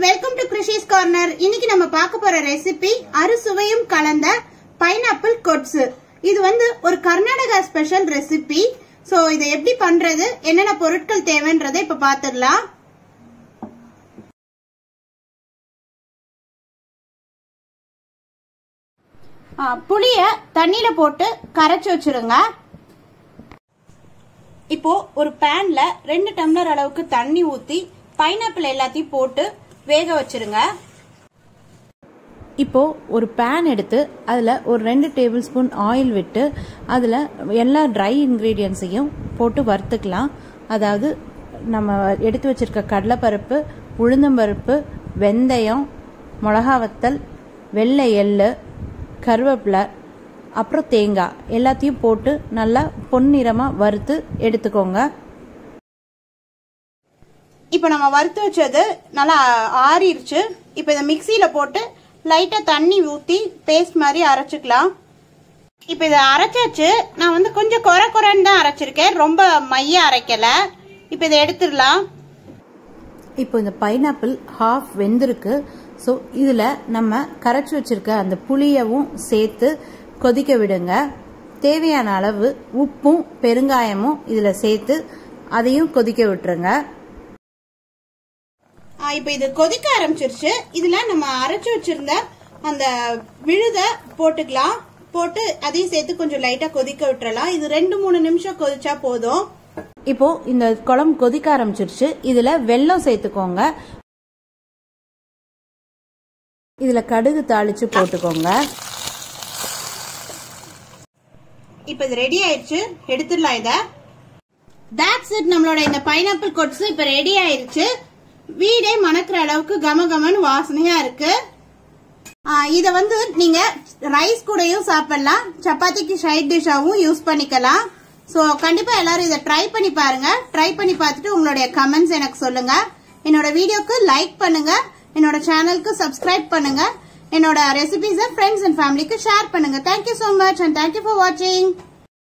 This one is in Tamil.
வெல்கம் டு கிருஷிஸ் கார்னர் இன்னைக்கு நம்ம பார்க்க போற ரெசிபி அறுசுவையும் கலந்த பைனாப்பிள் கொட்ஸு இது வந்து ஒரு கர்நாடகா ஸ்பெஷல் ரெசிபி சோ இதை எப்படி பண்றது என்னென்ன பொருட்கள் தேவைன்றதை இப்ப பாத்துடலாம் புளிய தண்ணியில போட்டு கரைச்சு வச்சிருங்க இப்போ ஒரு பேன்ல ரெண்டு டம்ளர் அளவுக்கு தண்ணி ஊத்தி பைனாப்பிள் எல்லாத்தையும் போட்டு வேக வச்சிருங்க இப்போ ஒரு பேன் எடுத்து அதில் ஒரு ரெண்டு டேபிள் ஸ்பூன் ஆயில் விட்டு அதில் எல்லா ட்ரை இன்க்ரீடியன்ஸையும் போட்டு வறுத்துக்கலாம் அதாவது நம்ம எடுத்து வச்சிருக்க கடலைப்பருப்பு உளுந்தம்பருப்பு வெந்தயம் மிளகா வத்தல் வெள்ளை எள்ளு கருவேப்பிலை அப்புறம் தேங்காய் எல்லாத்தையும் போட்டு நல்லா பொன்னிறமாக வறுத்து எடுத்துக்கோங்க இப்போ நம்ம வறுத்து வச்சது நல்லா ஆறிடுச்சு இப்போ இதை மிக்சியில போட்டு லைட்டா தண்ணி ஊத்தி பேஸ்ட் மாதிரி அரைச்சுக்கலாம் இப்போ இதை அரைச்சாச்சு நான் வந்து கொஞ்சம் குறை குறைன்னு தான் அரைச்சிருக்கேன் ரொம்ப மைய அரைக்கல இப்போ இதை எடுத்துடலாம் இப்போ இந்த பைனாப்பிள் ஹாஃப் வெந்திருக்கு ஸோ இதில் நம்ம கரைச்சி வச்சிருக்க அந்த புளியவும் சேர்த்து கொதிக்க விடுங்க தேவையான அளவு உப்பும் பெருங்காயமும் இதில் சேர்த்து அதையும் கொதிக்க விட்டுருங்க இப்போ இது கொதிக்க ஆரம்பிச்சிருச்சு இதுல நம்ம அரைச்சு வச்சிருந்த அந்த விழுத போட்டுக்கலாம் போட்டு அதையும் சேர்த்து கொஞ்சம் லைட்டா கொதிக்க விட்டுறலாம் இது ரெண்டு மூணு நிமிஷம் கொதிச்சா போதும் இப்போ இந்த குழம்பு கொதிக்க ஆரம்பிச்சிருச்சு இதுல வெல்லம் சேர்த்துக்கோங்க இதுல கடுகு தாளிச்சு போட்டுக்கோங்க இப்போ இது ரெடி ஆயிருச்சு எடுத்துடலாம் இத தட்ஸ் இட் நம்மளோட இந்த பைனாப்பிள் கொட்ஸ் இப்ப ரெடி ஆயிருச்சு வீடே மணக்கிற அளவுக்கு கம கமன்னு வாசனையா இருக்கு இத வந்து நீங்க ரைஸ் கூடயும் சாப்பிடலாம் சப்பாத்திக்கு சைட் டிஷ்ஷாவும் யூஸ் பண்ணிக்கலாம் சோ கண்டிப்பா எல்லாரும் இதை ட்ரை பண்ணி பாருங்க ட்ரை பண்ணி பார்த்துட்டு உங்களுடைய கமெண்ட்ஸ் எனக்கு சொல்லுங்க என்னோட வீடியோக்கு லைக் பண்ணுங்க என்னோட சேனலுக்கு சப்ஸ்கிரைப் பண்ணுங்க என்னோட ரெசிபிஸை ஃப்ரெண்ட்ஸ் அண்ட் ஃபேமிலிக்கு ஷேர் பண்ணுங்க thank you so much and thank you for வாட்சிங்